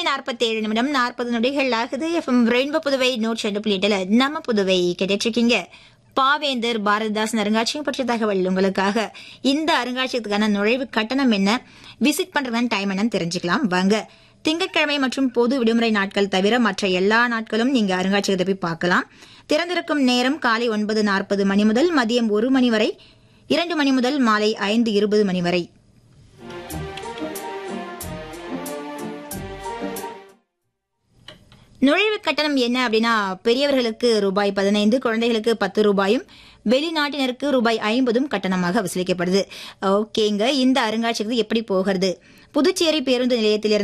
நாற்பத்தி ஏழு நிமிடம் நாற்பது நொடிகள் ஆகுது எஃப்எம் ரெயின்போ புதுவை நூற்றி ரெண்டு புள்ளி எட்டுல நம்ம புதுவை கேட்டுட்டு இருக்கீங்க பாவேந்தர் பாரதிதாசன் அருங்காட்சியகம் பற்றிய தகவல் உங்களுக்காக இந்த அருங்காட்சியகத்துக்கான நுழைவு கட்டணம் என்ன விசிட் பண்றதுக்கான டைம் என்னன்னு தெரிஞ்சுக்கலாம் வாங்க திங்கட்கிழமை மற்றும் பொது விடுமுறை நாட்கள் தவிர மற்ற எல்லா நாட்களும் நீங்க அருங்காட்சியகத்தை போய் பார்க்கலாம் திறந்திருக்கும் நேரம் காலை ஒன்பது நாற்பது மணி முதல் மதியம் ஒரு மணி வரை இரண்டு மணி முதல் மாலை ஐந்து இருபது மணி வரை நுழைவு கட்டணம் என்ன அப்படின்னா பெரியவர்களுக்கு ரூபாய் பதினைந்து குழந்தைகளுக்கு பத்து ரூபாயும் வெளிநாட்டினருக்கு ரூபாய் ஐம்பதும் கட்டணமாக வசூலிக்கப்படுது ஓகேங்க இந்த அருங்காட்சியகத்துக்கு எப்படி போகிறது புதுச்சேரி பேருந்து நிலையத்திலிருந்து